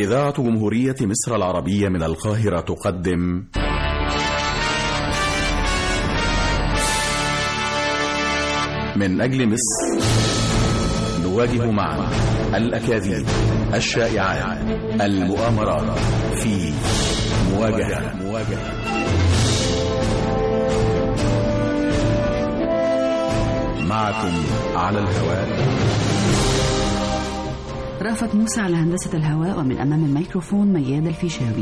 إذاعة جمهورية مصر العربية من القاهرة تقدم من أجل مصر نواجه معا الأكاذيب الشائعات المؤامرات في مواجهة مواجهة معكم على الهواء رأفت موسى على هندسة الهواء ومن أمام الميكروفون مياد الفيشاوي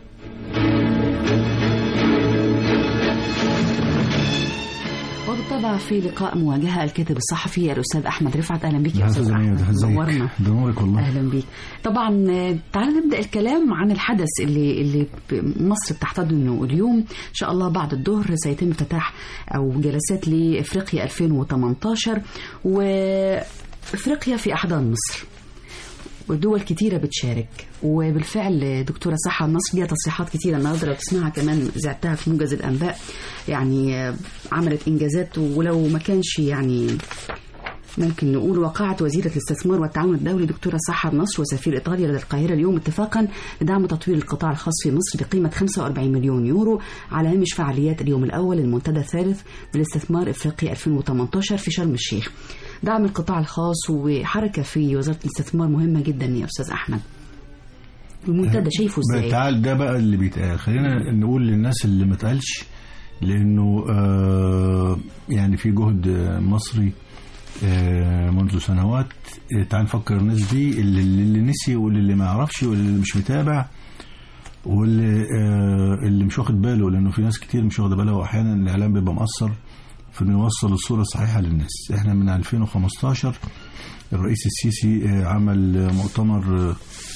وبالطبع في لقاء مواجهة الكاتب الصحفي الأستاذ أحمد رفعت أهلا بك يا أستاذ أحمد نورنا ده نورك والله أهلا بك طبعا تعال نبدأ الكلام عن الحدث اللي اللي مصر بتحتضنه اليوم إن شاء الله بعد الظهر سيتم افتتاح أو جلسات لإفريقيا 2018 وإفريقيا في أحضان مصر ودول كتيرة بتشارك وبالفعل دكتورة صحة النصر ليها تصريحات كتيرة النهاردة لو تسمعها كمان زعتها في موجز الأنباء يعني عملت إنجازات ولو ما كانش يعني ممكن نقول وقعت وزيرة الاستثمار والتعاون الدولي دكتورة صحة النصر وسفير إيطاليا لدى القاهرة اليوم اتفاقا لدعم تطوير القطاع الخاص في مصر بقيمة 45 مليون يورو على هامش فعاليات اليوم الأول للمنتدى الثالث للاستثمار إفريقيا 2018 في شرم الشيخ دعم القطاع الخاص وحركة في وزارة الاستثمار مهمة جدا يا أستاذ أحمد المنتدى شايفه ازاي؟ تعال ده بقى اللي بيتقال خلينا نقول للناس اللي ما اتقالش لانه آه يعني في جهد مصري آه منذ سنوات آه تعال نفكر الناس دي اللي, اللي نسي واللي ما يعرفش واللي مش متابع واللي اللي مش واخد باله لانه في ناس كتير مش واخده بالها واحيانا الاعلام بيبقى مقصر في انه يوصل الصوره الصحيحه للناس احنا من 2015 الرئيس السيسي عمل مؤتمر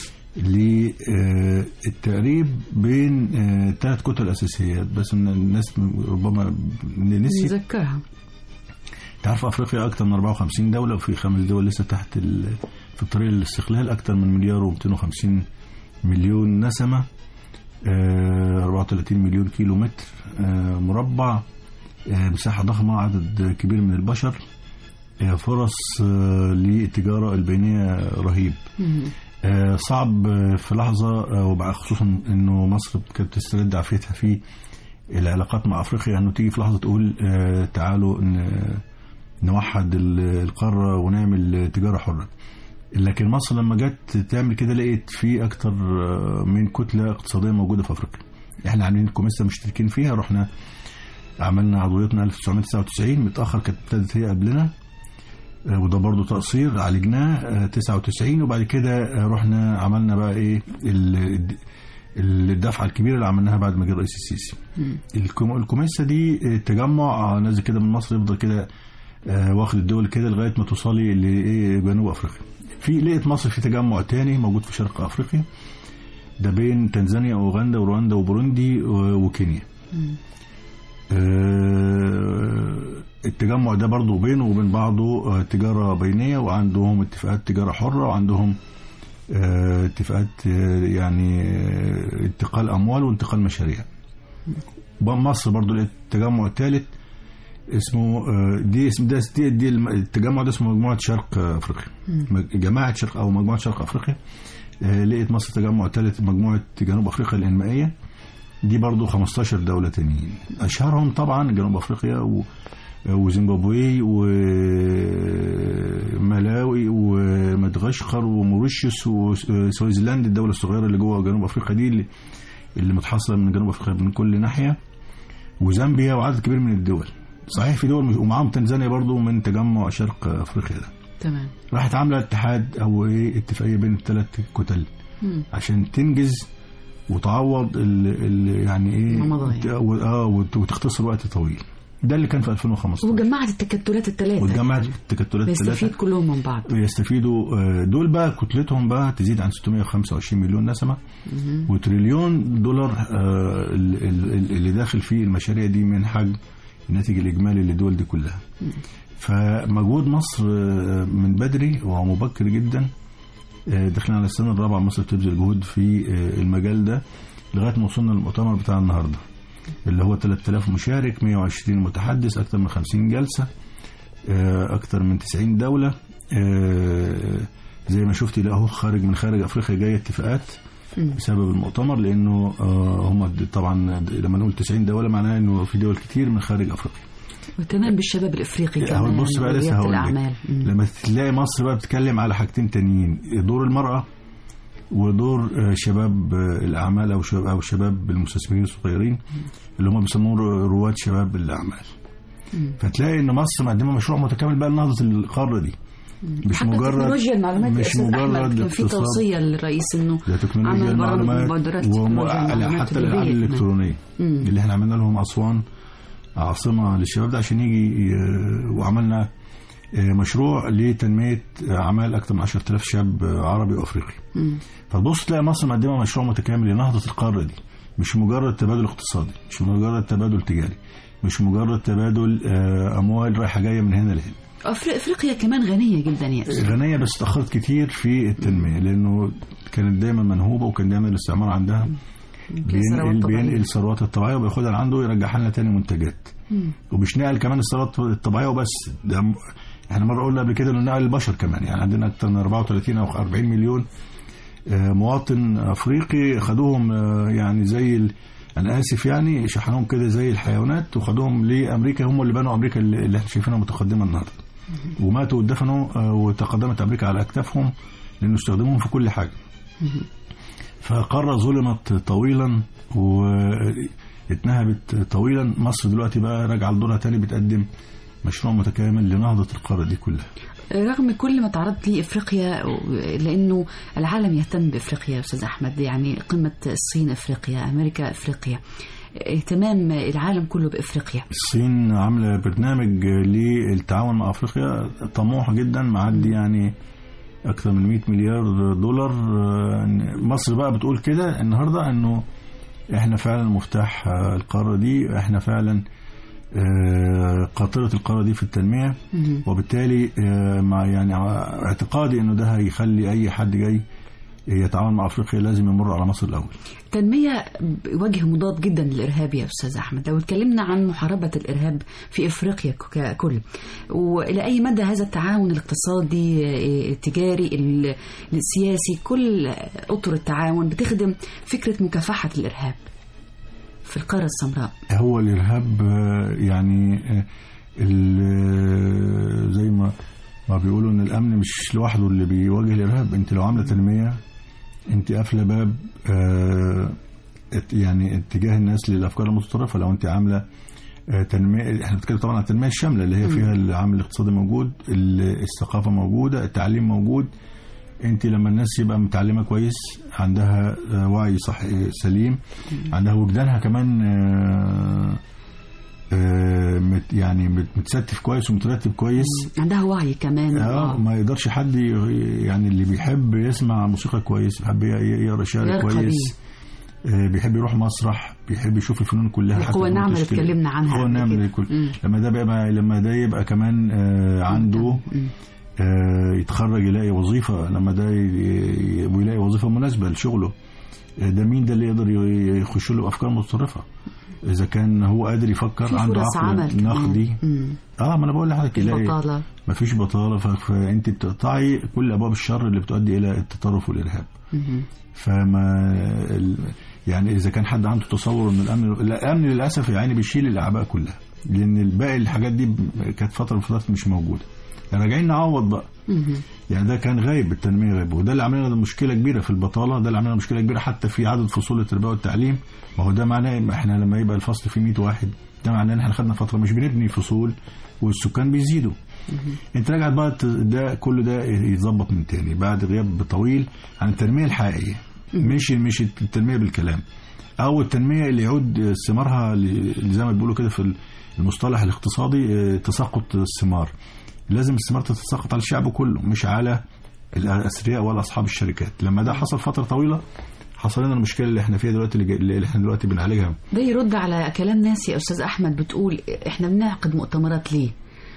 للتقريب بين ثلاث كتل اساسيات بس من الناس ربما نسي نذكرها تعرف افريقيا اكثر من 54 دوله وفي خمس دول لسه تحت في الطريق للاستقلال اكثر من مليار و250 مليون نسمه 34 مليون كيلو متر مربع مساحة ضخمة عدد كبير من البشر فرص للتجارة البينية رهيب صعب في لحظة وخصوصا انه مصر كانت تسترد عافيتها في العلاقات مع افريقيا انه تيجي في لحظة تقول تعالوا نوحد القارة ونعمل تجارة حرة لكن مصر لما جت تعمل كده لقيت في اكتر من كتلة اقتصادية موجودة في افريقيا احنا عاملين كوميسا مشتركين فيها رحنا عملنا عضويتنا 1999 متأخر كانت ابتدت هي قبلنا وده برضو تقصير عالجناه 99 وبعد كده رحنا عملنا بقى ايه الدفعة الكبيرة اللي عملناها بعد ما جه الرئيس السيسي الكوميسا دي تجمع نازل كده من مصر يفضل كده واخد الدول كده لغاية ما توصلي لجنوب أفريقيا في لقيت مصر في تجمع تاني موجود في شرق أفريقيا ده بين تنزانيا وأوغندا ورواندا وبوروندي وكينيا التجمع ده برضو بينه وبين بعضه تجارة بينية وعندهم اتفاقات تجارة حرة وعندهم اتفاقات يعني انتقال أموال وانتقال مشاريع مصر برضو التجمع الثالث اسمه دي اسم ده دي, دي التجمع ده اسمه مجموعة شرق أفريقيا جماعة شرق أو مجموعة شرق أفريقيا لقيت مصر تجمع ثالث مجموعة جنوب أفريقيا الإنمائية دي برضو 15 دولة تانيين أشهرهم طبعا جنوب أفريقيا و... وزيمبابوي وملاوي ومدغشقر وموريشيوس وسويسلاند الدولة الصغيرة اللي جوه جنوب أفريقيا دي اللي, اللي متحصلة من جنوب أفريقيا من كل ناحية وزامبيا وعدد كبير من الدول صحيح في دول ومعاهم تنزانيا برضو من تجمع شرق أفريقيا ده تمام راحت عاملة اتحاد أو إيه اتفاقية بين الثلاث كتل مم. عشان تنجز وتعوض ال ال يعني ايه اه وتختصر وقت طويل ده اللي كان في 2015 وجمعت التكتلات الثلاثه وجمعت التكتلات الثلاثه يستفيد كلهم من بعض يستفيدوا دول بقى كتلتهم بقى تزيد عن 625 مليون نسمه وتريليون دولار اللي داخل فيه المشاريع دي من حجم الناتج الاجمالي للدول دي كلها فمجهود مصر من بدري ومبكر جدا داخلين على السنة الرابعة مصر بتبذل جهود في المجال ده لغاية ما وصلنا للمؤتمر بتاع النهاردة اللي هو 3000 مشارك 120 متحدث أكثر من 50 جلسة أكثر من 90 دولة زي ما شفتي لا اهو خارج من خارج افريقيا جايه اتفاقات بسبب المؤتمر لانه آه، هم طبعا لما نقول 90 دوله معناها انه في دول كتير من خارج افريقيا واهتمام بالشباب الافريقي هو كمان بص بقى لسه وريادة هقول الاعمال لك مم. لما تلاقي مصر بقى بتتكلم على حاجتين تانيين دور المرأة ودور آه، شباب آه، الأعمال أو شباب أو شباب المستثمرين الصغيرين اللي هم بيسموه رواد شباب الأعمال فتلاقي إن مصر مقدمة مشروع متكامل بقى لنهضة القارة دي مش حتى مجرد تكنولوجيا المعلومات يا مش استاذ احمد مجرد كان في اقتصاد توصيه للرئيس انه ده تكنولوجيا عمل برامج المعلومات مبادرات وم- تكنولوجيا المعلومات حتى التدريبية الالعاب كمان. الالكترونيه مم. اللي احنا عملنا لهم اسوان عاصمه للشباب ده عشان يجي ي- وعملنا آه، مشروع لتنميه اعمال اكثر من 10000 شاب آه، عربي وافريقي مم. فتبص تلاقي مصر مقدمه مشروع متكامل لنهضه القاره دي مش مجرد تبادل اقتصادي مش مجرد تبادل تجاري مش مجرد تبادل آه، اموال رايحه جايه من هنا لهنا أفري- افريقيا كمان غنيه جدا يا استاذ غنية بس تأخرت كتير في التنمية لأنه كانت دايما منهوبة وكان دايما الاستعمار عندها ثروات بينقل طبيعية. بينقل الثروات الطبيعية وبياخدها اللي عنده يرجعها لنا تاني منتجات ومش نقل كمان الثروات الطبيعية وبس ده م- احنا مرة قلنا قبل كده انه نقل البشر كمان يعني عندنا أكتر من 34 أو 40 مليون آه، مواطن أفريقي خدوهم آه، يعني زي ال... أنا آسف يعني شحنوهم كده زي الحيوانات وخدوهم لأمريكا هم اللي بنوا أمريكا اللي اللي احنا شايفينها متقدمة النهارده وماتوا ودفنوا آه، وتقدمت امريكا على اكتافهم لانه استخدموهم في كل حاجه فقاره ظلمت طويلا واتنهبت طويلا مصر دلوقتي بقى راجعه لدورها تاني بتقدم مشروع متكامل لنهضه القاره دي كلها رغم كل ما تعرضت ليه افريقيا لانه العالم يهتم بافريقيا يا استاذ احمد يعني قمه الصين افريقيا امريكا افريقيا اهتمام العالم كله بافريقيا الصين عامله برنامج للتعاون مع افريقيا طموح جدا معدي يعني اكثر من 100 مليار دولار آه، مصر بقى بتقول كده النهارده انه احنا فعلا مفتاح آه، القاره دي احنا فعلا آه، قاطره القاره دي في التنميه مهم. وبالتالي آه، مع يعني اعتقادي انه ده هيخلي اي حد جاي يتعاون مع افريقيا لازم يمر على مصر الاول تنمية وجه مضاد جدا للإرهاب يا أستاذ أحمد لو اتكلمنا عن محاربة الإرهاب في إفريقيا ككل وإلى أي مدى هذا التعاون الاقتصادي آه، التجاري ال- السياسي كل أطر التعاون بتخدم فكرة مكافحة الإرهاب في القارة السمراء هو الارهاب آه، يعني آه، ال- زي ما ما بيقولوا ان الامن مش لوحده اللي بيواجه الارهاب انت لو عامله تنميه انت قافله باب آه، ات- يعني اتجاه الناس للافكار المتطرفه لو انت عامله آه، تنميه احنا بنتكلم طبعا عن التنميه الشامله اللي هي فيها العامل الاقتصادي موجود ال- الثقافه موجوده التعليم موجود انت لما الناس يبقى متعلمه كويس عندها آه، وعي صح سليم عندها وجدانها كمان آه، آه، مت- يعني مت- متستف كويس ومترتب كويس عندها وعي كمان اه ما يقدرش حد ي- يعني اللي بيحب يسمع موسيقى كويس بيحب ي- يقرا شعر يرقى كويس آه، بيحب يروح مسرح بيحب يشوف الفنون كلها حتى القوى الفنون الناعمة اللي التشكيلية. اتكلمنا عنها القوى قبل الناعمة كده. دي كل مم. لما ده بقى لما ده يبقى كمان آه، عنده مم. آه، يتخرج يلاقي وظيفة لما ده ي- ويلاقي وظيفة مناسبة لشغله آه، ده مين ده اللي يقدر ي- يخش له بأفكار متطرفة إذا كان هو قادر يفكر في عنده فرص عمل عقل كمان. نقدي مم. اه ما انا بقول لحضرتك يلاقي البطالة مفيش بطالة ف- فأنت بتقطعي كل أبواب الشر اللي بتؤدي إلى التطرف والإرهاب مم. فما ال- يعني اذا كان حد عنده تصور ان الامن الامن للاسف يعني بيشيل الاعباء كلها لان الباقي الحاجات دي كانت فتره من الفترات مش موجوده راجعين نعوض بقى مم. يعني ده كان غايب التنميه غايب وده اللي عمل لنا مشكله كبيره في البطاله ده اللي عمل لنا مشكله كبيره حتى في عدد فصول التربيه والتعليم ما هو ده معناه إن احنا لما يبقى الفصل فيه 100 واحد ده معناه ان احنا خدنا فتره مش بنبني فصول والسكان بيزيدوا انت راجع بقى ت- ده كل ده يتظبط من تاني بعد غياب طويل عن التنميه الحقيقيه مش مش التنميه بالكلام او التنميه اللي يعود ثمارها ل- زي ما بيقولوا كده في المصطلح الاقتصادي اه، تساقط الثمار لازم الثمار تتساقط على الشعب كله مش على الاثرياء ولا اصحاب الشركات لما ده حصل فتره طويله حصل لنا المشكله اللي احنا فيها دلوقتي اللي جاي- اللي احنا دلوقتي بنعالجها ده يرد على كلام ناس يا استاذ احمد بتقول احنا بنعقد مؤتمرات ليه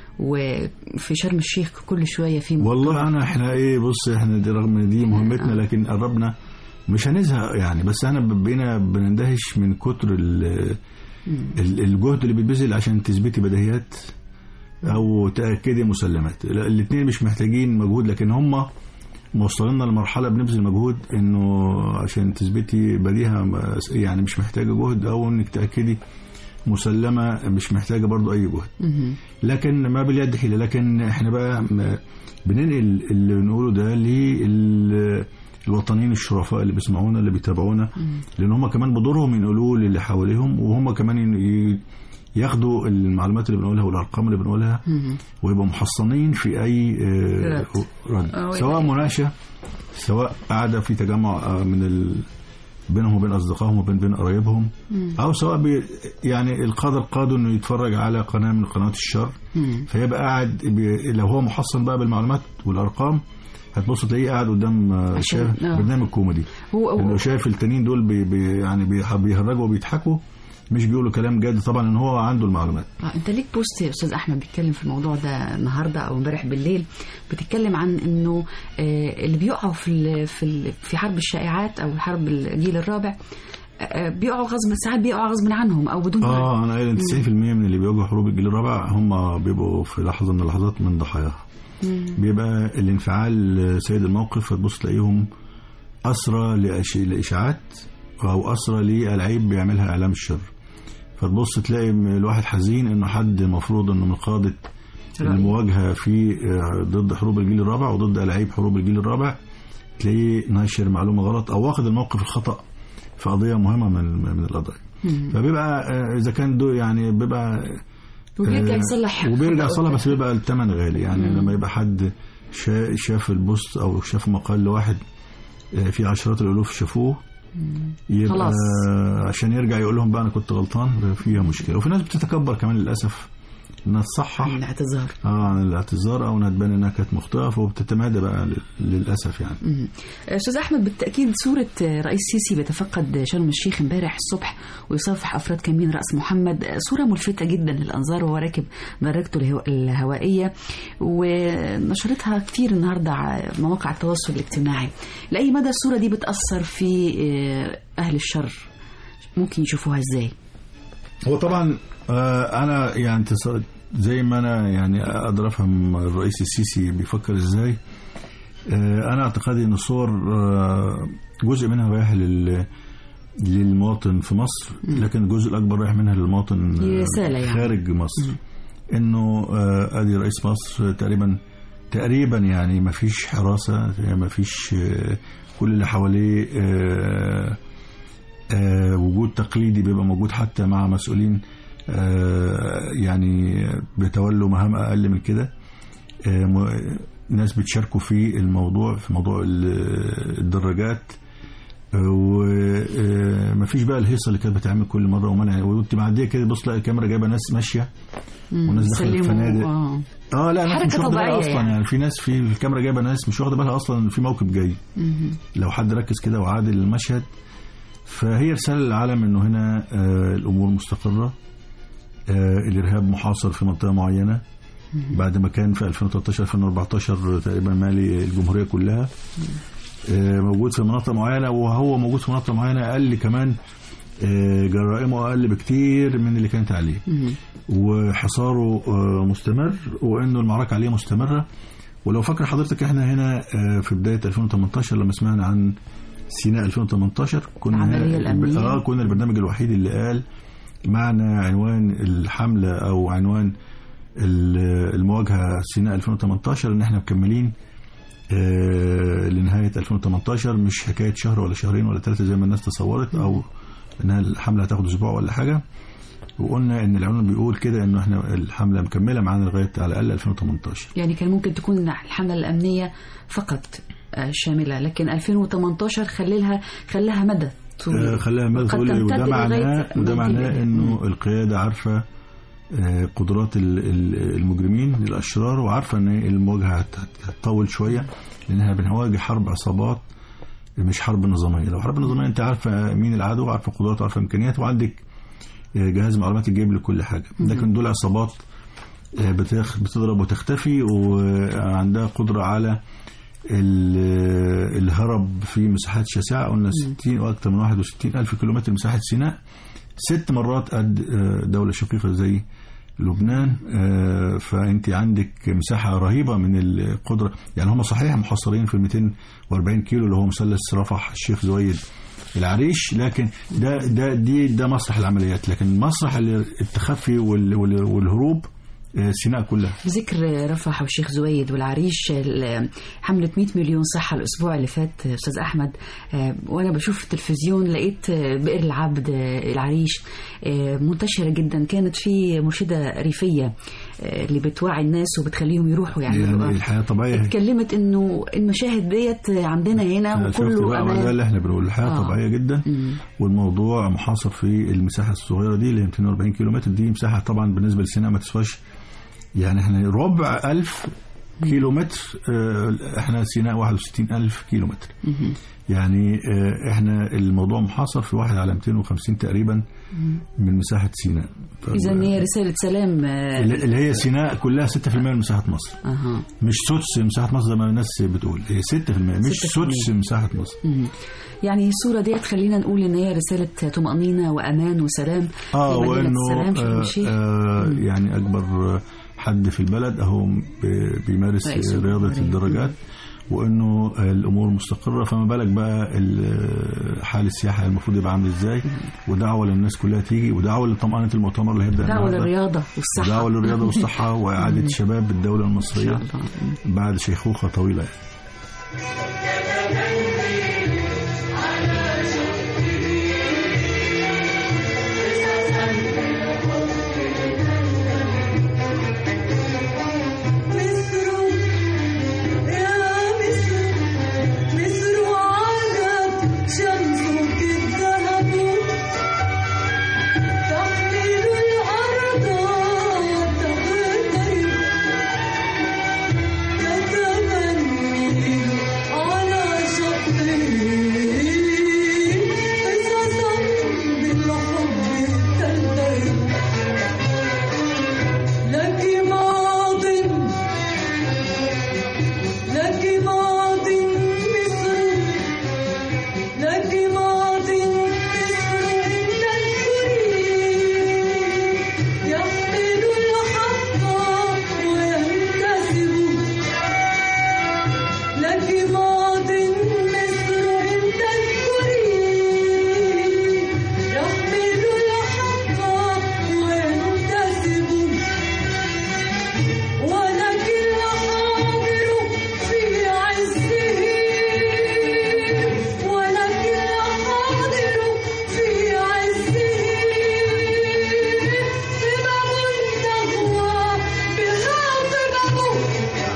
وفي شرم الشيخ كل شويه في مؤتمر. والله انا احنا ايه بص احنا دي رغم ان دي مهمتنا لكن قربنا مش هنزهق يعني بس انا بقينا بنندهش من كتر ال- ال- الجهد اللي بيتبذل عشان تثبتي بديهيات او تاكدي مسلمات الاثنين مش محتاجين مجهود لكن هم موصلنا لمرحله بنبذل مجهود انه عشان تثبتي بديهه ما- يعني مش محتاجه جهد او انك تاكدي مسلمه مش محتاجه برضو اي جهد مهم. لكن ما باليد حيله لكن احنا بقى م- بننقل اللي بنقوله ده للوطنيين الشرفاء اللي بيسمعونا اللي بيتابعونا لان هم كمان بدورهم ينقلوه للي حواليهم وهم كمان ين- ي- ياخدوا المعلومات اللي بنقولها والارقام اللي بنقولها مهم. ويبقوا محصنين في اي آه، رد. رد أو سواء يبقى- مناقشه سواء قاعده في تجمع آه، من ال... بينهم وبين اصدقائهم وبين بين قرايبهم او سواء بي يعني القادر قادوا انه يتفرج على قناه من قنوات الشر مم. فيبقى قاعد بي... لو هو محصن بقى بالمعلومات والارقام هتبص تلاقيه قاعد قدام آه، عشان- شايف آه. برنامج كوميدي هو هو- انه شايف التانيين دول بي... بي... يعني بي- بيهرجوا وبيضحكوا مش بيقولوا كلام جاد طبعا ان هو عنده المعلومات آه، انت ليك بوست يا استاذ احمد بيتكلم في الموضوع ده النهارده او امبارح بالليل بتتكلم عن انه آه، اللي بيقعوا في ال في ال في حرب الشائعات او حرب الجيل الرابع آه، بيقعوا غصب ساعات بيقعوا غصب عنهم او بدون وعي. اه انا قايل ان 90% من اللي بيواجهوا حروب الجيل الرابع هم بيبقوا في لحظه من اللحظات من ضحاياها مم. بيبقى الانفعال سيد الموقف فتبص تلاقيهم أسرى لأش- لإشاعات أو أسرى لألعاب بيعملها إعلام الشر فتبص تلاقي م- الواحد حزين إنه حد المفروض إنه من قادة رأي. المواجهة في آه، ضد حروب الجيل الرابع وضد ألعاب حروب الجيل الرابع تلاقيه ناشر معلومة غلط أو واخد الموقف الخطأ في قضية مهمة من من القضايا مم. فبيبقى آه، إذا كان دو يعني بيبقى وبيرجع آه، يصلح وبيرجع خطأه. يصلح بس بيبقى الثمن غالي يعني مم. لما يبقى حد شا- شاف البوست او شاف مقال لواحد آه، في عشرات الالوف شافوه يبقى خلاص. عشان يرجع يقول لهم بقى انا كنت غلطان فيها مشكله وفي ناس بتتكبر كمان للاسف انها تصحح الاعتذار اه عن الاعتذار او انها تبان انها كانت مخطئه فبتتمادى بقى لل- للاسف يعني مم. استاذ احمد بالتاكيد صوره رئيس سيسي بيتفقد شرم الشيخ امبارح الصبح ويصافح افراد كمين راس محمد صوره ملفته جدا للانظار وهو راكب دراجته الهو- الهوائيه ونشرتها كتير النهارده على مواقع التواصل الاجتماعي لاي مدى الصوره دي بتاثر في آه، اهل الشر ممكن يشوفوها ازاي هو طبعا آه انا يعني تص- زي ما انا يعني اقدر افهم الرئيس السيسي بيفكر ازاي آه انا اعتقادي ان الصور آه جزء منها رايح لل للمواطن في مصر لكن الجزء الاكبر رايح منها للمواطن دي آه، رسالة يعني. خارج مصر انه آه ادي رئيس مصر تقريبا تقريبا يعني ما فيش حراسه ما فيش آه كل اللي حواليه آه آه، وجود تقليدي بيبقى موجود حتى مع مسؤولين آه، يعني بيتولوا مهام اقل من كده آه، م- ناس بتشاركوا في الموضوع في موضوع ال- الدراجات ومفيش بقى الهيصه اللي كانت بتعمل كل مره ومنع وانت معديه كده بص تلاقي الكاميرا جايبه ناس ماشيه مم. والناس داخلة سلموا، الفنادق. آه. اه لا ناس حركة مش واخده بالها طبيعية اصلا يعني. يعني. في ناس في الكاميرا جايبه ناس مش واخده بالها اصلا ان في موكب جاي مم. لو حد ركز كده وعادل المشهد فهي رسالة للعالم انه هنا آه الامور مستقرة آه الارهاب محاصر في منطقة معينة بعد ما كان في 2013 2014 تقريبا مالي الجمهورية كلها آه موجود في مناطق معينة وهو موجود في مناطق معينة اقل كمان آه جرائمه اقل بكتير من اللي كانت عليه مم. وحصاره آه، مستمر وانه المعركه عليه مستمره ولو فاكر حضرتك احنا هنا آه، في بدايه 2018 لما سمعنا عن سيناء 2018 كنا العملية الأمنية. اه كنا البرنامج الوحيد اللي قال معنى عنوان الحمله او عنوان ال- المواجهه سيناء 2018 ان احنا مكملين آه، لنهايه 2018 مش حكايه شهر ولا شهرين ولا ثلاثه زي ما الناس تصورت او انها الحمله هتاخد اسبوع ولا حاجه وقلنا ان العنوان بيقول كده انه احنا الحمله مكمله معانا لغايه على الاقل 2018 يعني كان ممكن تكون الحملة الأمنية فقط آه، شاملة لكن 2018 خليها خلاها مدى طويل. آه، خليها مدى قد طويل تمتد وده لغاية معناه وده ما معناه ينتهي. انه القياده عارفه آه، قدرات ال- ال- المجرمين الاشرار وعارفه ان المواجهه هت- هت- هتطول شويه لانها بنواجه حرب عصابات مش حرب نظاميه لو حرب نظاميه انت عارفه مين العدو عارفه قدراته عارفه امكانياته وعندك آه، جهاز معلومات الجيب لكل حاجه لكن دول عصابات آه، بتخ- بتضرب وتختفي وعندها قدره على ال- الهرب في مساحات شاسعه قلنا 60 واكثر من 61 الف كيلومتر مساحه سيناء ست مرات قد آه، دوله شقيقه زي لبنان آه، فانت عندك مساحه رهيبه من القدره يعني هم صحيح محصرين في 240 كيلو اللي هو مثلث رفح الشيخ زويد العريش لكن ده ده دي ده مسرح العمليات لكن مسرح التخفي وال- وال- والهروب آه، سيناء كلها بذكر رفح والشيخ زويد والعريش ال- حملة 100 مليون صحة الأسبوع اللي فات أستاذ أحمد آه، وأنا بشوف التلفزيون لقيت آه، بئر العبد آه، العريش آه، منتشرة جدا كانت في مرشدة ريفية آه، اللي بتوعي الناس وبتخليهم يروحوا يعني, يعني الحياه طبيعيه اتكلمت انه المشاهد ديت عندنا هنا شفت وكله بقى ما ده امان اللي احنا بنقول الحياه آه. طبيعيه جدا مم. والموضوع محاصر في المساحه الصغيره دي اللي هي 240 كيلو متر دي مساحه طبعا بالنسبه لسيناء ما تسواش يعني احنا ربع ألف كيلو متر آه، احنا سيناء 61 ألف كيلو متر مهم. يعني آه، احنا الموضوع محاصر في واحد على 250 تقريبا من مساحه سيناء ف- اذا هي رسالة سلام آه، اللي اللي هي سيناء كلها 6% من مساحه مصر اها مش سدس مساحه مصر زي ما الناس بتقول هي 6% مش 6%. سدس مساحه مصر مم. يعني الصورة ديت خلينا نقول ان هي رسالة طمأنينة وامان وسلام اه في مدينة وانه السلام شرم آه الشيخ آه يعني اكبر حد في البلد اهو ب- بيمارس رئيس رياضه الجمهورية. الدراجات وانه الامور مستقره فما بالك بقى ال- حال السياحه المفروض يبقى عامل ازاي ودعوه للناس كلها تيجي ودعوه لطمانه المؤتمر اللي هيبدا دعوة النهاردة. للرياضة والصحة دعوه للرياضه والصحه واعاده شباب الدوله ان المصريه شاء الله بعد شيخوخه طويله يعني. مصر يا مصر مصر وعلت شمسك الذهب تحمل الأرض تغترب تتمني على شطه قصصا بالحب تلتهب لك ماض لك ماض مصر لك ماض مصر إن الكريم يحمل الحق وينتسب لك ماض مصر إن الكريم يحمل الحق وينتسب ولك الحاضر في عزه ولك الحاضر في عزه قمم تغوى بها قممه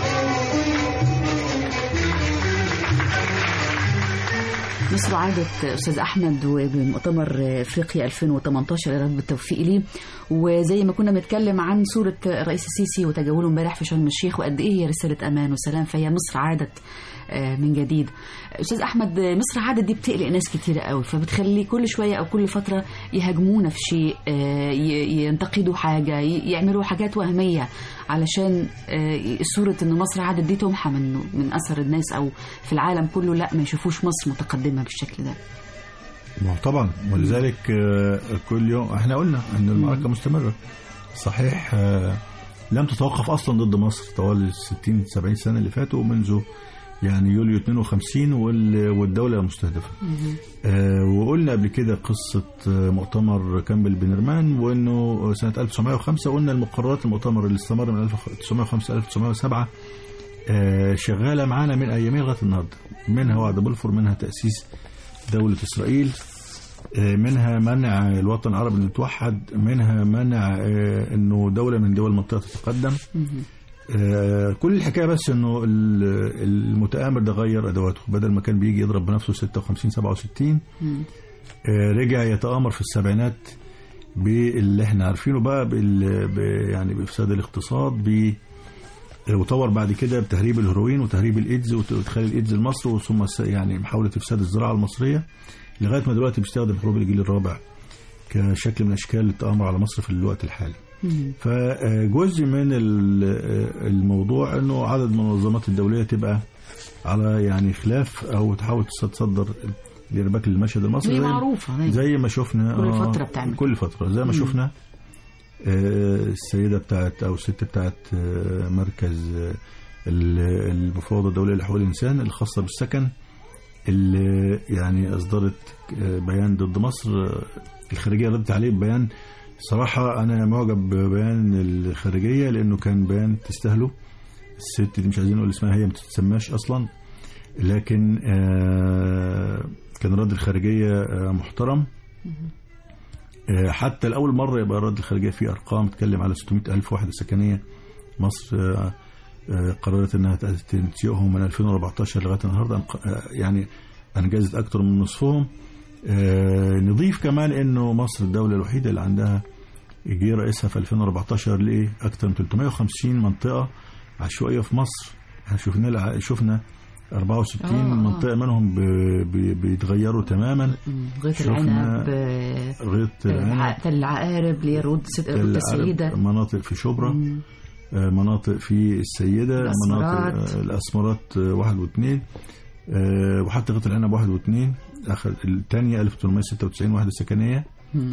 مصر عادت استاذ احمد وبمؤتمر افريقيا 2018 يا رب بالتوفيق ليه وزي ما كنا بنتكلم عن صوره الرئيس السيسي وتجوله امبارح في شرم الشيخ وقد ايه هي رساله امان وسلام فهي مصر عادت آه، من جديد استاذ احمد مصر عادت دي بتقلق ناس كتيره قوي فبتخلي كل شويه او كل فتره يهاجمونا في شيء آه، ي- ينتقدوا حاجه ي- يعملوا حاجات وهميه علشان آه، صوره ان مصر عادت دي تمحى من من اثر الناس او في العالم كله لا ما يشوفوش مصر متقدمه بالشكل ده ما هو طبعا ولذلك آه، كل يوم احنا قلنا ان المعركه مستمره صحيح آه، لم تتوقف اصلا ضد مصر طوال ال 60 70 سنه اللي فاتوا منذ يعني يوليو 52 وال- والدوله مستهدفه آه، وقلنا قبل كده قصه آه، مؤتمر كامبل بنرمان وانه سنه 1905 قلنا المقررات المؤتمر اللي استمر من 1905 1907 آه، شغاله معانا من ايامها لغايه النهارده منها وعد بلفور منها تاسيس دوله اسرائيل آه، منها منع الوطن العربي انه يتوحد منها منع آه، انه دوله من دول المنطقه تتقدم آه، كل الحكايه بس انه ال- المتآمر ده غير ادواته بدل ما كان بيجي يضرب بنفسه 56 67 آه، رجع يتآمر في السبعينات باللي احنا عارفينه بقى بال ب- يعني بافساد الاقتصاد ب وطور بعد كده بتهريب الهيروين وتهريب الايدز وت- وادخال الايدز لمصر ثم الس- يعني محاوله افساد الزراعه المصريه لغايه ما دلوقتي بيستخدم حروب الجيل الرابع كشكل من اشكال التآمر على مصر في الوقت الحالي. فجزء من ال- الموضوع انه عدد المنظمات الدوليه تبقى على يعني خلاف او تحاول تصدر الارباك للمشهد المصري هي زي- معروفة دايما. زي ما شفنا كل آه، فترة بتعمل. كل فتره زي ما شفنا آه، السيدة بتاعت أو الست بتاعت آه، مركز آه، ال- المفوضة الدولية لحقوق الإنسان الخاصة بالسكن اللي يعني أصدرت آه، بيان ضد مصر آه، الخارجية ردت عليه ببيان صراحة أنا معجب ببيان الخارجية لأنه كان بيان تستاهله الست دي مش عايزين نقول اسمها هي ما تتسماش أصلا لكن آه، كان رد الخارجية آه، محترم آه، حتى لأول مرة يبقى رد الخارجية فيه أرقام تتكلم على 600 ألف وحدة سكنية مصر آه، آه، قررت أنها تنشئهم من 2014 لغاية النهاردة أنق- آه، يعني أنجزت أكثر من نصفهم آه، نضيف كمان أنه مصر الدولة الوحيدة اللي عندها جه رئيسها في 2014 لإيه أكثر من 350 منطقة عشوائية في مصر احنا شفنا الع- شفنا 64 آه، آه. منطقة منهم ب- ب- بيتغيروا تماما مم، غيط شفنا العنب آه، غيط العنب الع- تل العقارب اللي هي رود ست- رود السيدة مناطق في شبرا مم. آه، مناطق في السيدة الأسمرات. مناطق آه، الأسمرات آه، واحد واثنين آه، وحتى غيط العنب واحد واثنين أخذ الثانية 1896 وحدة سكنية مم.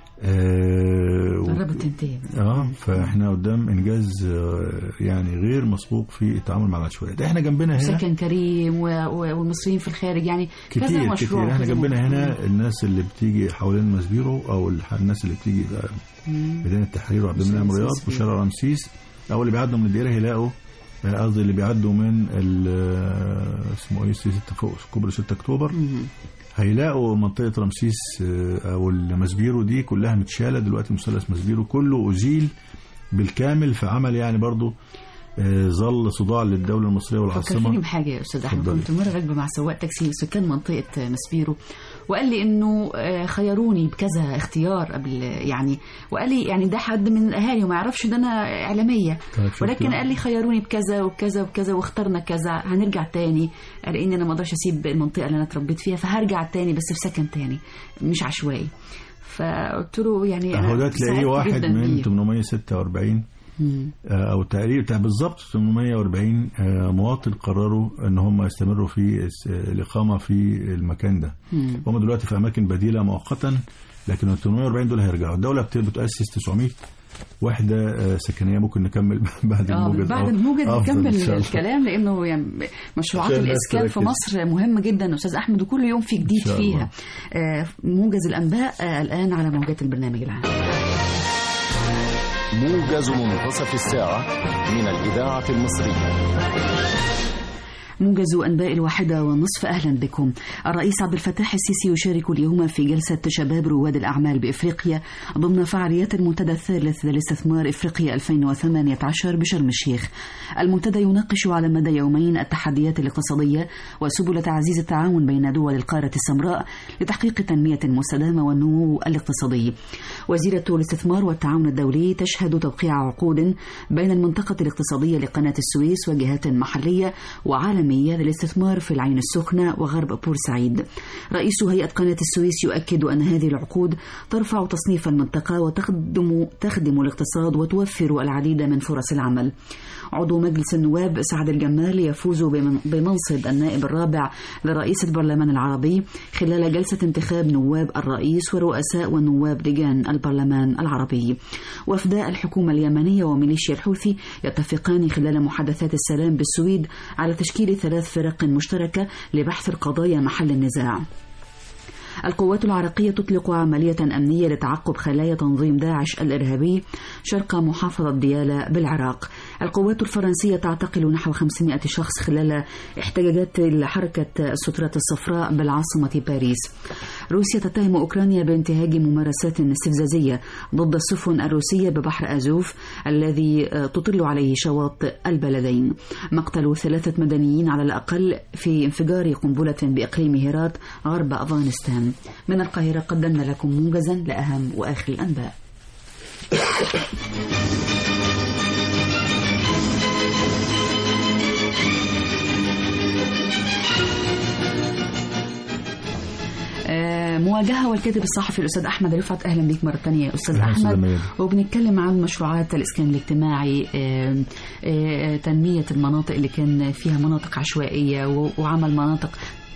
آه، و- قربت تنتهي اه فاحنا قدام انجاز آه، يعني غير مسبوق في التعامل مع العشوائيات احنا جنبنا هنا سكن كريم و- و- والمصريين في الخارج يعني كذا كتير مشروع كتير احنا كذا جنبنا مشروع. هنا الناس اللي بتيجي حوالين مسبيرو او الح- الناس اللي بتيجي بقى مم. ميدان التحرير وعبد المنعم رمسيس رياض فيه. وشارع رمسيس او اللي بيعدوا من الدائره هيلاقوا آه، قصدي اللي بيعدوا من ال- آه، اسمه ايه 6 فوق كوبري 6 اكتوبر مم. هيلاقوا منطقه رمسيس آه، او المسبيرو دي كلها متشاله دلوقتي مثلث مسبيرو كله ازيل بالكامل في عمل يعني برضو آه، ظل صداع للدوله المصريه فكرتني والعاصمه بحاجة يا أستاذ أحمد اتفضلي. كنت مرة راكبة مع سواق تاكسي سكان منطقة مسبيرو وقال لي إنه آه، خيروني بكذا اختيار قبل يعني وقال لي يعني ده حد من الأهالي وما يعرفش ده أنا إعلامية طيب شفت ولكن بقى؟ قال لي خيروني بكذا وكذا وكذا واخترنا كذا هنرجع تاني قال إن أنا ما أقدرش أسيب المنطقة اللي أنا اتربيت فيها فهرجع تاني بس في سكن تاني مش عشوائي فقلت له يعني اهو ده أنا تلاقيه سعدت واحد جداً من بيه. 846 مم. آه، او تقريبا بالظبط 840 آه، مواطن قرروا ان هم يستمروا في الس- الاقامه في المكان ده مم. هم دلوقتي في اماكن بديله مؤقتا لكن ال 840 دول هيرجعوا الدوله بت- بتؤسس 900 وحده آه، سكنيه ممكن نكمل بعد اه الموجز بعد أو الموجز أفضل نكمل إن شاء الله. الكلام لانه يعني مشروعات عشان الناس الاسكان في تركز. مصر مهمه جدا استاذ احمد وكل يوم في جديد إن شاء الله. فيها آه، موجز الانباء آه، الان على موجات البرنامج العام موجز منتصف الساعة من الإذاعة المصرية موجز أنباء الواحدة والنصف أهلا بكم الرئيس عبد الفتاح السيسي يشارك اليوم في جلسة شباب رواد الأعمال بإفريقيا ضمن فعاليات المنتدى الثالث للاستثمار إفريقيا 2018 بشرم الشيخ المنتدى يناقش على مدى يومين التحديات الاقتصادية وسبل تعزيز التعاون بين دول القارة السمراء لتحقيق تنمية مستدامة والنمو الاقتصادي وزيرة الاستثمار والتعاون الدولي تشهد توقيع عقود بين المنطقة الاقتصادية لقناة السويس وجهات محلية وعالمية للاستثمار في العين السخنة وغرب بورسعيد رئيس هيئة قناة السويس يؤكد أن هذه العقود ترفع تصنيف المنطقة وتخدم تخدم الاقتصاد وتوفر العديد من فرص العمل عضو مجلس النواب سعد الجمال يفوز بمن- بمنصب النائب الرابع لرئيس البرلمان العربي خلال جلسة انتخاب نواب الرئيس ورؤساء والنواب لجان البرلمان العربي وفداء الحكومة اليمنية وميليشيا الحوثي يتفقان خلال محادثات السلام بالسويد على تشكيل ثلاث فرق مشتركة لبحث القضايا محل النزاع القوات العراقية تطلق عملية أمنية لتعقب خلايا تنظيم داعش الإرهابي شرق محافظة ديالى بالعراق القوات الفرنسية تعتقل نحو 500 شخص خلال احتجاجات لحركة السترات الصفراء بالعاصمة باريس روسيا تتهم أوكرانيا بانتهاج ممارسات استفزازية ضد السفن الروسية ببحر أزوف الذي تطل عليه شواطئ البلدين مقتل ثلاثة مدنيين على الأقل في انفجار قنبلة بإقليم هيرات غرب أفغانستان من القاهرة قدمنا لكم موجزا لأهم وآخر الأنباء آه، مواجهة والكاتب الصحفي الأستاذ أحمد رفعت أهلا بك مرة ثانية يا أستاذ أهلا أستاذ أحمد ميادة. وبنتكلم عن مشروعات الإسكان الاجتماعي آه، آه، تنمية المناطق اللي كان فيها مناطق عشوائية و- وعمل مناطق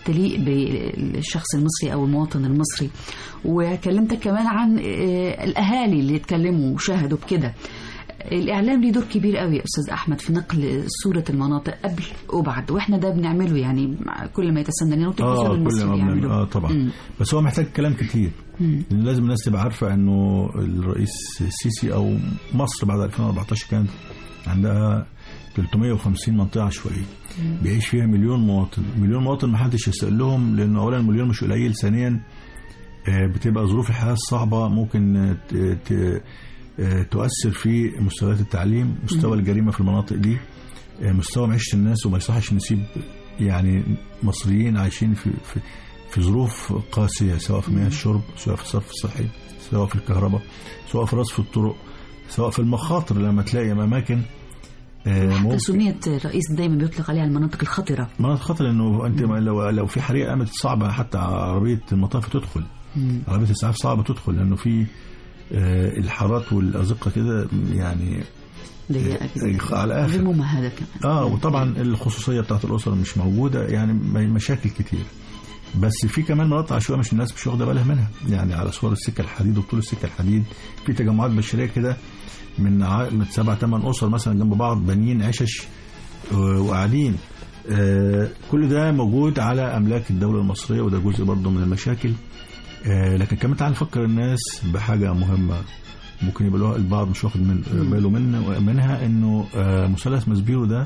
تليق بالشخص المصري او المواطن المصري وكلمتك كمان عن آه، الاهالي اللي اتكلموا وشاهدوا بكده الاعلام ليه دور كبير قوي يا استاذ احمد في نقل صوره المناطق قبل وبعد واحنا ده بنعمله يعني مع كل ما يتسنى لنا اه والتلفزيون كل المصري ما بنعمل بيعمله اه طبعا مم. بس هو محتاج كلام كتير مم. لأن لازم الناس تبقى عارفه انه الرئيس السيسي او مصر بعد 2014 كانت عندها 350 منطقه عشوائيه بيعيش فيها مليون مواطن مليون مواطن ما حدش يسال لهم لانه اولا مليون مش قليل ثانيا آه، بتبقى ظروف الحياه الصعبه ممكن آه، ت- ت- آه، تؤثر في مستويات التعليم مستوى الجريمه في المناطق دي آه، مستوى معيشه الناس وما يصحش نسيب يعني مصريين عايشين في في في ظروف قاسيه سواء في مياه الشرب سواء في الصرف الصحي سواء في الكهرباء سواء في رصف الطرق سواء في المخاطر لما تلاقي اماكن آه، حتى ممكن سميت الرئيس دايما بيطلق عليها المناطق الخطره مناطق خطر انه انت ما- لو لو في حريقه قامت صعبه حتى عربيه المطاف تدخل مم. عربيه الاسعاف صعبه تدخل لانه في آه، الحارات والازقه كده يعني ضيقه آه، كده على غير الاخر ممهده كمان اه وطبعا الخصوصيه بتاعت الاسر مش موجوده يعني م- مشاكل كتير بس في كمان مناطق عشوائيه مش الناس مش واخده بالها منها يعني على صور السكه الحديد وطول السكه الحديد في تجمعات بشريه كده من ع... من سبع ثمان اسر مثلا جنب بعض بانيين عشش آه، وقاعدين آه، كل ده موجود على املاك الدوله المصريه وده جزء برضه من المشاكل آه، لكن كمان تعال نفكر الناس بحاجه مهمه ممكن يبقى له- البعض مش واخد من باله من منها انه آه، مثلث مسبيرو ده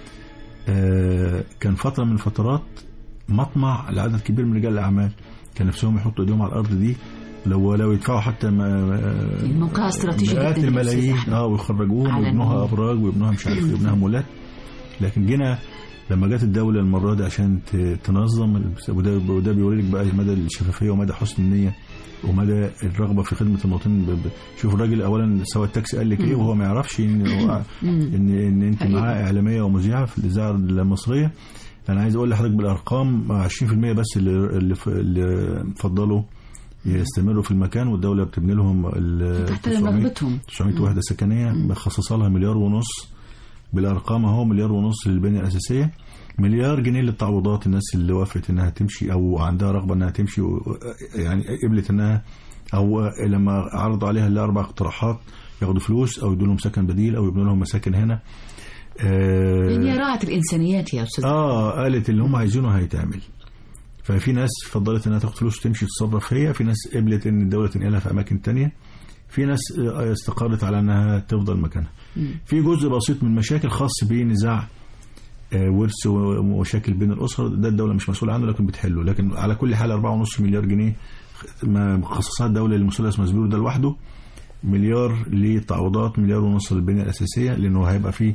آه، كان فتره من الفترات مطمع لعدد كبير من رجال الاعمال كان نفسهم يحطوا ايديهم على الارض دي لو لو يدفعوا حتى ما موقعها استراتيجي مئات جدا يا الملايين أستاذ أحمد. اه ويخرجوهم عالميين. ويبنوها ابراج ويبنوها مش عارف يبنوها مولات لكن جينا لما جت الدولة المرة دي عشان ت- تنظم الس- وده, وده بيوريك بقى مدى الشفافية ومدى حسن النية ومدى الرغبة في خدمة المواطنين ب- ب- شوف الراجل أولا سواء التاكسي قال لك إيه وهو ما يعرفش إن هو إن, إن أنت حقيقي. معاه إعلامية ومذيعة في الإذاعة المصرية أنا عايز أقول لحضرتك بالأرقام 20% بس اللي اللي, ف- اللي فضلوا يستمروا في المكان والدولة بتبني لهم ال تحترم 900 رغبتهم 900 وحده سكنيه مخصصه لها مليار ونص بالارقام اهو مليار ونص للبنيه الاساسيه مليار جنيه للتعويضات الناس اللي وافقت انها تمشي او عندها رغبه انها تمشي و- يعني قبلت انها او لما عرضوا عليها الاربع اقتراحات ياخدوا فلوس او يدوا لهم سكن بديل او يبنوا لهم مساكن هنا يعني هي آه, راعت الانسانيات يا استاذ اه قالت اللي هم عايزينه هيتعمل ففي ناس فضلت انها تاخد فلوس تمشي تتصرف هي في ناس قبلت ان الدوله تنقلها في اماكن تانية في ناس آه، استقرت على انها تفضل مكانها في جزء بسيط من مشاكل خاص بنزاع آه، ورث ومشاكل بين الاسر ده الدوله مش مسؤوله عنه لكن بتحله لكن على كل حال 4.5 مليار جنيه ما مخصصها الدوله للمثلث مسبيرو ده لوحده مليار للتعويضات مليار ونص للبنيه الاساسيه لانه هيبقى فيه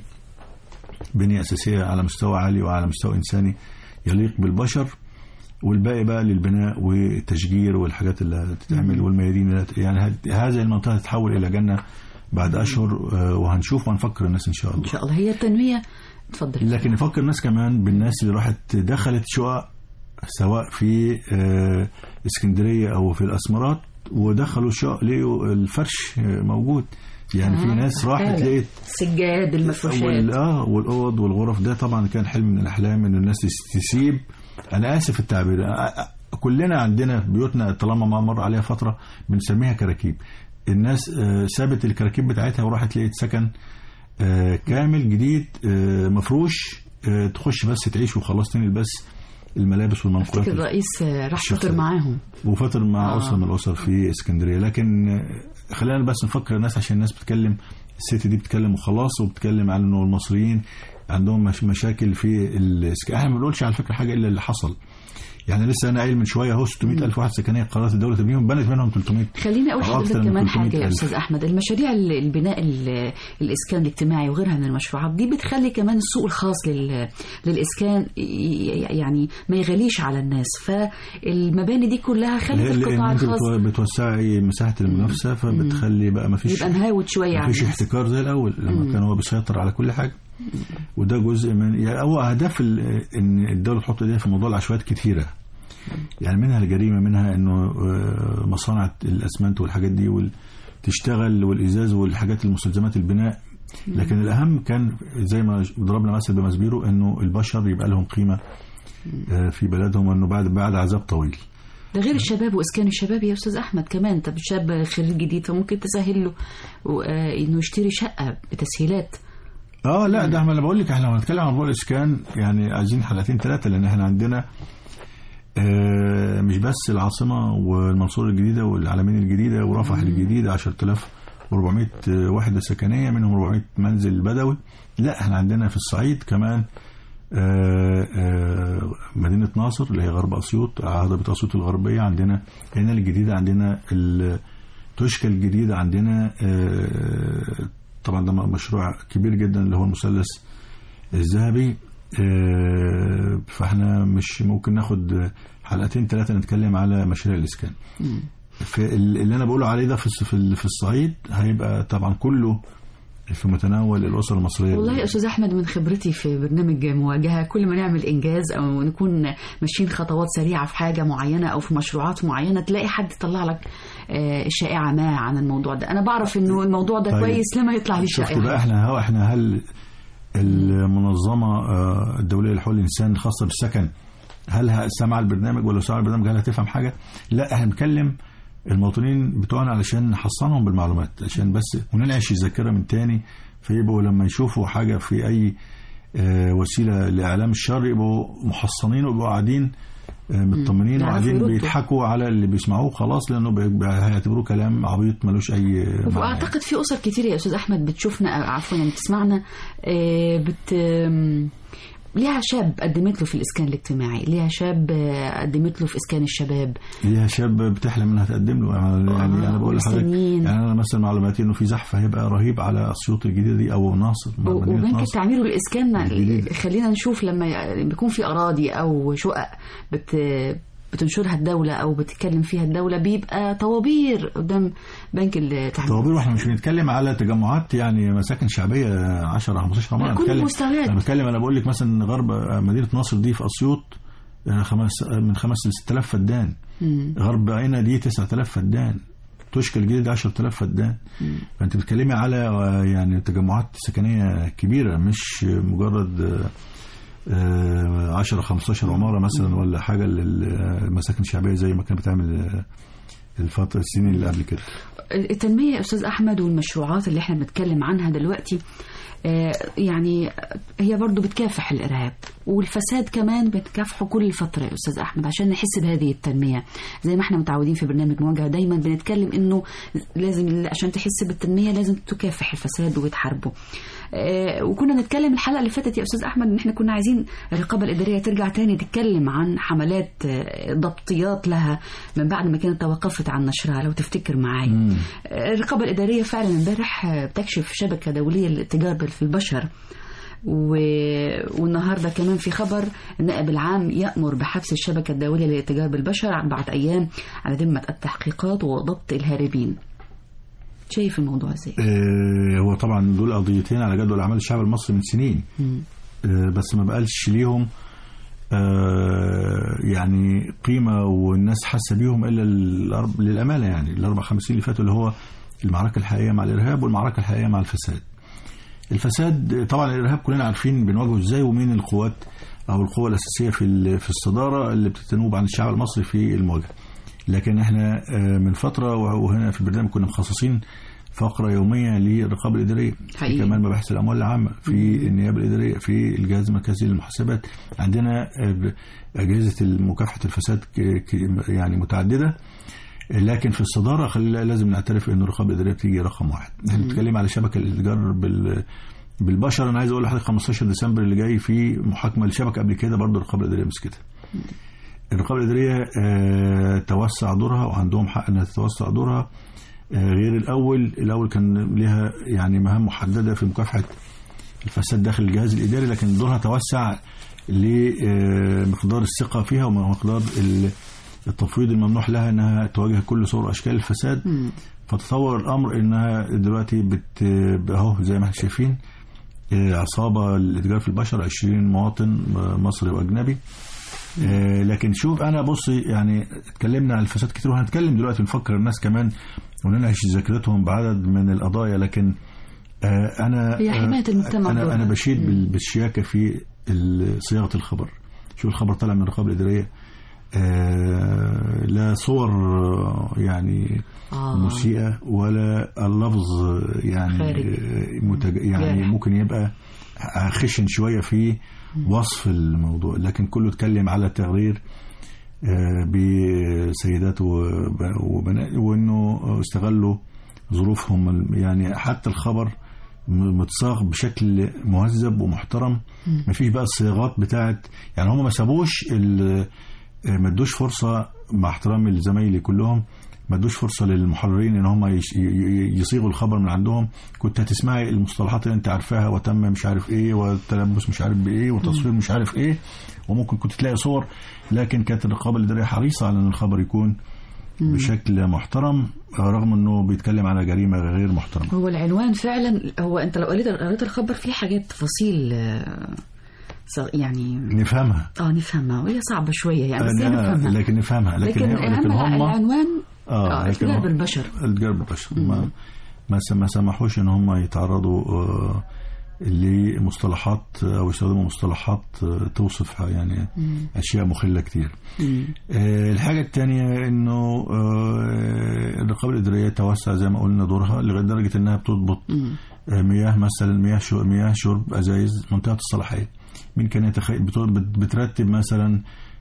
بنيه اساسيه على مستوى عالي وعلى مستوى انساني يليق بالبشر والباقي بقى للبناء والتشجير والحاجات اللي هتتعمل والميادين اللي هت- يعني هت- هذه المنطقه هتتحول الى جنه بعد اشهر آه، وهنشوف وهنفكر الناس ان شاء ان الله شاء الله هي التنميه اتفضل لكن نفكر الناس كمان بالناس اللي راحت دخلت شقق سواء في آه، اسكندريه او في الاسمرات ودخلوا شقق لقوا الفرش آه، موجود يعني في آه، ناس راحت فعلا. لقيت السجاد وال... المفروشات اه والاوض والغرف ده طبعا كان حلم من الاحلام ان الناس تس- تسيب انا اسف التعبير آه، آه، كلنا عندنا بيوتنا طالما ما مر عليها فتره بنسميها كراكيب الناس آه، سابت الكراكيب بتاعتها وراحت لقيت سكن آه، كامل جديد آه، مفروش آه، تخش بس تعيش وخلاص تنقل بس الملابس والمنقولات افتكر الرئيس راح الشخصية. فطر معاهم وفتر مع آه. اسره من الاسر في اسكندريه لكن آه، خلينا بس نفكر الناس عشان الناس بتتكلم الست دي بتتكلم وخلاص وبتتكلم عن انه المصريين عندهم مش مشاكل في السك... احنا ما بنقولش على فكره حاجه الا اللي حصل يعني لسه انا قايل من شويه اهو 600 الف واحد سكنيه قررت الدوله تبنيهم بنت منهم 300 خليني اقول أو لحضرتك أكتر من كمان 300 حاجه يا ألف. استاذ احمد المشاريع ال- البناء ال- الاسكان الاجتماعي وغيرها من المشروعات دي بتخلي كمان السوق الخاص لل- للاسكان ي- يعني ما يغليش على الناس فالمباني دي كلها خلت لان القطاع انت الخاص بتو- بتوسعي مساحه المنافسه فبتخلي بقى ما فيش يبقى مهاود شويه على مفيش الناس احتكار زي الاول لما كان هو بيسيطر على كل حاجه وده جزء من يعني هو اهداف ال- ان الدوله تحط ايديها في موضوع العشوائيات كتيره يعني منها الجريمه منها انه آه، مصانع الاسمنت والحاجات دي وال- تشتغل والازاز والحاجات المستلزمات البناء لكن الاهم كان زي ما ضربنا مثل بمسبيرو انه البشر يبقى لهم قيمه آه، في بلدهم انه بعد بعد عذاب طويل ده غير الشباب واسكان الشباب يا استاذ احمد كمان طب الشاب خريج جديد فممكن تسهل له و- آه، انه يشتري شقه بتسهيلات اه لا ده انا بقول لك احنا لما نتكلم عن موضوع الاسكان يعني عايزين حلقتين ثلاثه لان احنا عندنا آه مش بس العاصمه والمنصوره الجديده والعلمين الجديده ورفح الجديده 10400 وحده سكنيه منهم 400 منزل بدوي لا احنا عندنا في الصعيد كمان آه، آه، مدينة ناصر اللي هي غرب أسيوط هضبة أسيوط الغربية عندنا هنا الجديدة عندنا ال- توشكا الجديدة عندنا آه، طبعا ده مشروع كبير جدا اللي هو المثلث الذهبي آه، فاحنا مش ممكن ناخد حلقتين ثلاثة نتكلم على مشاريع الإسكان في ال- اللي أنا بقوله عليه ده في الص- في ال- في الصعيد هيبقى طبعا كله في متناول الأسر المصرية والله يا استاذ احمد من خبرتي في برنامج مواجهه كل ما نعمل انجاز او نكون ماشيين خطوات سريعه في حاجه معينه او في مشروعات معينه تلاقي حد يطلع لك آه، شائعه ما عن الموضوع ده انا بعرف انه الموضوع ده طيب. كويس لما يطلع لي شفت بقى شائعه احنا هو احنا هل المنظمة آه، الدولية لحقوق الإنسان الخاصة بالسكن هل ه- سمع البرنامج ولا سمع البرنامج هل هتفهم حاجة؟ لا احنا بنكلم المواطنين بتوعنا علشان نحصنهم بالمعلومات عشان بس وننعش الذاكرة من تاني فيبقوا لما يشوفوا حاجة في أي آه، وسيلة لإعلام الشر يبقوا محصنين ويبقوا قاعدين آه، مطمنين يعرفوا وقاعدين يردوا. بيضحكوا على اللي بيسمعوه خلاص لأنه بي- هيعتبروه كلام عبيط ملوش أي معنى واعتقد في اسر كتير يا استاذ احمد بتشوفنا آه، عفوا يعني بتسمعنا آه، بت آم، ليها شاب قدمت له في الاسكان الاجتماعي ليها شاب آه، قدمت له في اسكان الشباب ليها شاب بتحلم انها تقدم له يعني آه، انا بقول لحضرتك مستنيين. يعني انا مثلا معلوماتي انه في زحف هيبقى رهيب على اسيوط الجديده دي او ناصر و- مدينة وبنك ناصر. التعمير والاسكان الجديد. خلينا نشوف لما ي- بيكون في اراضي او شقق بت بتنشرها الدولة أو بتتكلم فيها الدولة بيبقى طوابير قدام بنك التعمير طوابير واحنا مش بنتكلم على تجمعات يعني مساكن شعبيه 10 15 عماره لا، كل بنتكلم- المستويات. انا بتكلم انا بقول لك مثلا غرب مدينه ناصر دي في اسيوط آه، خمس من 5 ل 6000 فدان غرب عينا دي 9000 فدان توشكا الجديد 10000 فدان فانت بتتكلمي على آه، يعني تجمعات سكنيه كبيره مش مجرد آه، آه، 10 15 عماره مثلا ولا حاجه للمساكن الشعبيه زي ما كانت بتعمل آه، الفتره السنين اللي قبل كده التنمية يا أستاذ أحمد والمشروعات اللي احنا بنتكلم عنها دلوقتي آه، يعني هي برضو بتكافح الإرهاب والفساد كمان بتكافحه كل فترة يا أستاذ أحمد عشان نحس بهذه التنمية زي ما احنا متعودين في برنامج مواجهة دايما بنتكلم إنه لازم عشان تحس بالتنمية لازم تكافح الفساد وتحاربه آه، وكنا نتكلم الحلقة اللي فاتت يا أستاذ أحمد إن احنا كنا عايزين الرقابة الإدارية ترجع تاني تتكلم عن حملات آه، ضبطيات لها من بعد ما كانت توقفت عن نشرها لو تفتكر معايا الرقابة الإدارية فعلا امبارح بتكشف شبكة دولية للتجارة في البشر و... والنهارده كمان في خبر النائب العام يأمر بحبس الشبكة الدولية للتجارة بالبشر أربعة أيام على ذمة التحقيقات وضبط الهاربين شايف الموضوع ازاي؟ آه، هو طبعا دول قضيتين على جدول اعمال الشعب المصري من سنين آه، بس ما بقالش ليهم آه، يعني قيمه والناس حاسه بيهم الا الأرب- للامانه يعني الاربع خمس سنين اللي فاتوا اللي هو المعركه الحقيقيه مع الارهاب والمعركه الحقيقيه مع الفساد. الفساد طبعا الارهاب كلنا عارفين بنواجهه ازاي ومين القوات او القوه الاساسيه في ال- في الصداره اللي بتتنوب عن الشعب المصري في المواجهه. لكن احنا آه، من فتره وهنا في البرنامج كنا مخصصين فقره يوميه للرقابه الاداريه في حقيقي. كمان مباحث الاموال العامه في النيابه الاداريه في الجهاز المركزي للمحاسبات عندنا آه، اجهزه مكافحه الفساد ك- ك- يعني متعدده لكن في الصداره خلينا لازم نعترف ان الرقابه الاداريه بتيجي رقم واحد احنا بنتكلم على شبكه الاتجار بال بالبشر انا عايز اقول لحضرتك 15 ديسمبر اللي جاي في محاكمه لشبكه قبل كده برضه الرقابه الاداريه مسكتها الرقابه الاداريه آه، توسع دورها وعندهم حق انها تتوسع دورها آه، غير الاول الاول كان لها يعني مهام محدده في مكافحه الفساد داخل الجهاز الاداري لكن دورها توسع لمقدار الثقه فيها ومقدار ال- التفويض الممنوح لها انها تواجه كل صور واشكال الفساد فتطور الامر انها دلوقتي بت اهو زي ما احنا شايفين آه، عصابه للاتجار في البشر 20 مواطن آه، مصري واجنبي آه، لكن شوف انا بص يعني اتكلمنا عن الفساد كتير وهنتكلم دلوقتي نفكر الناس كمان وننعش ذاكرتهم بعدد من القضايا لكن آه، انا هي آه، حماية المجتمع انا دورها. انا بشيد بال- بالشياكه في ال- صياغه الخبر شو الخبر طالع من الرقابه الاداريه آه لا صور آه، يعني آه. مسيئه ولا اللفظ يعني خارج. آه، متج... يعني جارح. ممكن يبقى خشن شويه في وصف الموضوع لكن كله اتكلم على تغرير آه، بسيدات وب- وبنات وانه استغلوا ظروفهم ال- يعني حتى الخبر م- متصاغ بشكل مهذب ومحترم مفيش بقى الصياغات بتاعت يعني هم ما سابوش ال- آه، ما ادوش فرصه مع احترامي لزمايلي كلهم ما ادوش فرصه للمحررين ان هم يش- ي- ي- يصيغوا الخبر من عندهم كنت هتسمعي المصطلحات اللي انت عارفاها وتم مش عارف ايه والتلبس مش عارف بايه وتصوير مش عارف ايه وممكن كنت تلاقي صور لكن كانت الرقابه الاداريه حريصه على ان الخبر يكون بشكل محترم رغم انه بيتكلم على جريمه غير محترمه هو العنوان فعلا هو انت لو قريت قريت الخبر فيه حاجات تفاصيل آه، ص- يعني نفهمها اه نفهمها وهي صعبة شوية يعني بس هي أنا- نفهمها لكن نفهمها لكن لكن, لكن, لكن أهم هم العنوان اه اه لكن اتلاعب هم- بالبشر الجار بالبشر ما ما س- ما سمحوش ان هم يتعرضوا آه، لمصطلحات او يستخدموا مصطلحات آه، توصف يعني اشياء مخله كتير. آه، الحاجه الثانيه انه آه، الرقابه الاداريه توسع زي ما قلنا دورها لغايه درجه انها بتضبط آه، مياه مثلا مياه شو مياه شرب ازايز منتهى الصلاحيه. مين كان يتخيل بت- بت- بترتب مثلا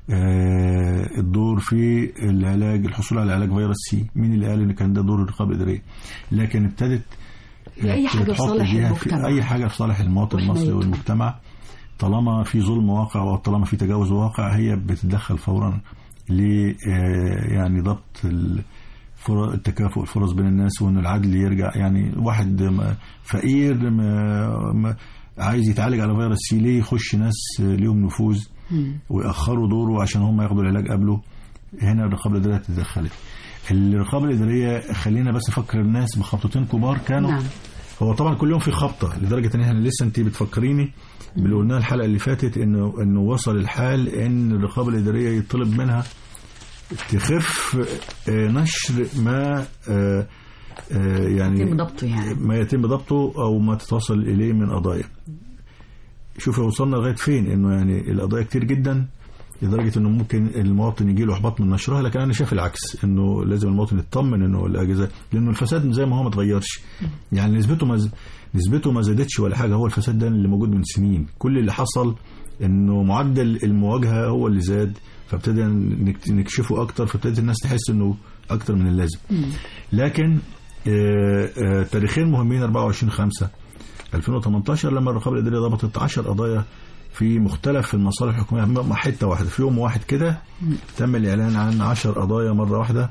آه، الدور في العلاج الحصول على علاج فيروس سي مين اللي قال ان كان ده دور الرقابه الاداريه لكن ابتدت في أي حاجة في تحط صالح إيديها في المجتمع. اي حاجه في صالح المواطن وحمايته. المصري والمجتمع طالما في ظلم واقع او طالما في تجاوز واقع هي بتتدخل فورا ل آه، يعني ضبط ال- فر- التكافؤ الفرص بين الناس وان العدل يرجع يعني واحد م- فقير م- م- عايز يتعالج على فيروس سي ليه يخش ناس ليهم نفوذ ويأخروا دوره عشان هم ياخدوا العلاج قبله هنا الرقابة الإدارية تدخلت الرقابة الإدارية خلينا بس نفكر الناس بخبطتين كبار كانوا نعم. هو طبعا كل يوم في خبطة لدرجة ان احنا لسه انت بتفكريني باللي قلناه الحلقة اللي فاتت انه انه وصل الحال ان الرقابة الإدارية يطلب منها تخف آه، نشر ما آه، آه، يعني يتم ضبطه يعني ما يتم ضبطه او ما تتصل اليه من قضايا شوف وصلنا لغايه فين انه يعني القضايا كتير جدا لدرجه انه ممكن المواطن يجي له احباط من نشرها لكن انا شايف العكس انه لازم المواطن يطمن انه الاجهزه لانه الفساد زي ما هو ما اتغيرش يعني نسبته ما ز- نسبته ما زادتش ولا حاجه هو الفساد ده اللي موجود من سنين كل اللي حصل انه معدل المواجهه هو اللي زاد فابتدى نك- نكشفه اكتر فابتدت الناس تحس انه اكتر من اللازم لكن آه، آه، تاريخين مهمين 24 5 2018 لما الرقابه الاداريه ضبطت 10 قضايا في مختلف المصالح الحكوميه مع حته واحده في يوم واحد كده تم الاعلان عن 10 قضايا مره واحده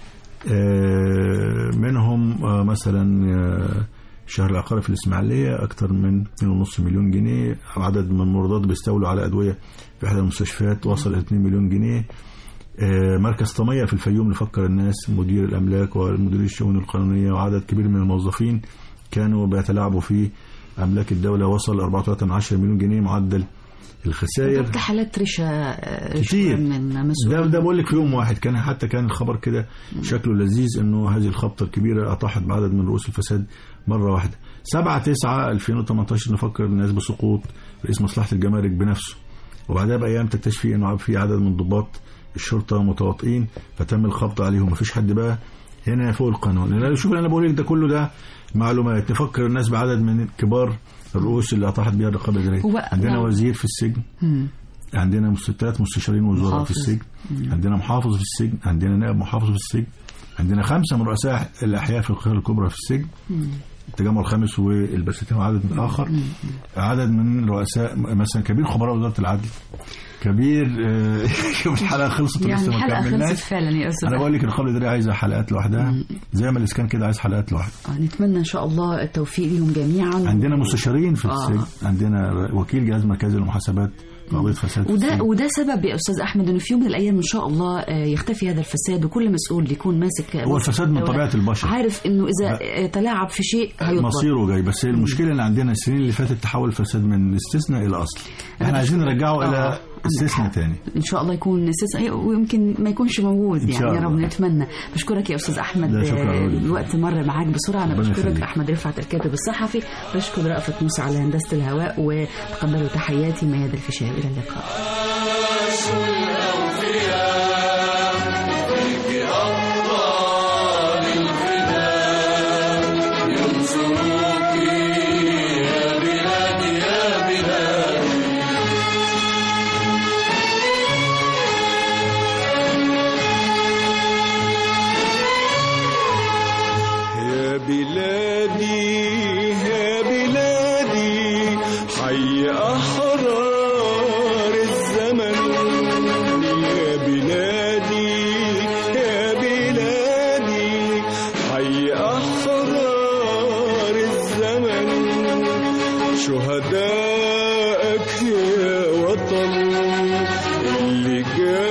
آه، منهم آه، مثلا آه، شهر العقاري في الاسماعيليه اكثر من 2.5 مليون جنيه عدد من الممرضات بيستولوا على ادويه في احدى المستشفيات وصل الى 2 مليون جنيه آه، مركز طمية في الفيوم لفكر الناس مدير الأملاك ومدير الشؤون القانونية وعدد كبير من الموظفين كانوا بيتلاعبوا في أملاك الدولة وصل 4.3 مليون جنيه معدل الخسائر ضبط حالات رشا آه، كتير. شوية من ده مسؤول ده بقول لك في يوم واحد كان حتى كان الخبر كده شكله لذيذ انه هذه الخبطه الكبيره اطاحت بعدد من رؤوس الفساد مره واحده 7 9 2018 نفكر الناس بسقوط رئيس مصلحه الجمارك بنفسه وبعدها بايام تكتشفي انه في عدد من ضباط الشرطه متواطئين فتم الخبط عليهم مفيش حد بقى هنا فوق القانون لان شوف اللي انا بقول لك ده كله ده معلومات نفكر الناس بعدد من كبار الرؤوس اللي اطاحت بها الرقابه الاداريه هو- عندنا نعم. وزير في السجن عندنا ثلاث مستشارين وزراء محافظ. في السجن عندنا محافظ في السجن عندنا نائب محافظ في السجن عندنا خمسة من رؤساء الأحياء في القاهرة الكبرى في السجن التجمع الخامس والبستين وعدد من آخر عدد من رؤساء مثلا كبير خبراء وزارة العدل كبير آه، شوف الحلقة خلصت يعني ولسه ما الحلقة خلصت كملناش فعلا يا أستاذ أنا بقول لك الرقابة الإدارية عايزة حلقات لوحدها زي ما الإسكان كده عايز حلقات لوحدها آه، نتمنى إن شاء الله التوفيق لهم جميعا عندنا مستشارين في آه. السجن عندنا وكيل جهاز مركزي للمحاسبات في قضية فساد في وده السجن. وده سبب يا استاذ احمد انه في يوم من الايام ان شاء الله آه، يختفي هذا الفساد وكل مسؤول يكون ماسك هو الفساد من طبيعة البشر. عارف انه اذا آه، تلاعب في شيء هيضبط مصيره جاي بس هي المشكله ان عندنا السنين اللي فاتت تحول الفساد من استثناء الى اصل احنا عايزين نرجعه آه، الى عندك استثناء حق. تاني ان شاء الله يكون استثناء ويمكن ما يكونش موجود إن يعني شاء يا رب الله. نتمنى بشكرك يا استاذ احمد لا، شكرا آه، لك. الوقت مر معاك بسرعه انا ربنا بشكرك يخليك. احمد رفعت الكاتب الصحفي بشكر رأفت موسى على هندسه الهواء وتقبلوا تحياتي مياد الفيشاوي الى اللقاء يا بلادي يا بلادي حي أحرار الزمن يا بلادي يا بلادي حي أحرار الزمن شهدائك يا وطن اللي جاي